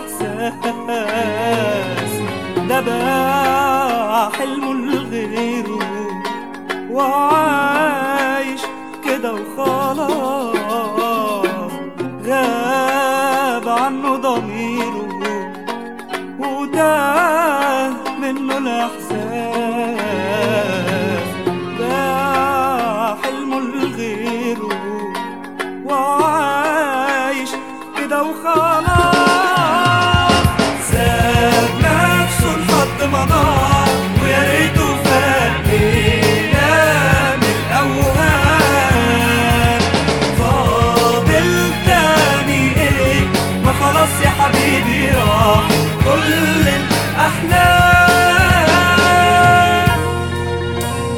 الإحساس ده باع حلمه لغيره وعايش كده وخلاص غاب عنه ضميره وتاه منه الإحساس باع حلمه لغيره وعايش كده وخلاص ساب نفسه لحد ما ضاع ويا ريته فاقينا من الأوهام فاضل تاني ايه ما خلاص يا حبيبي راح كل الأحلام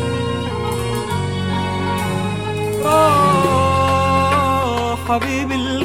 آه حبيبي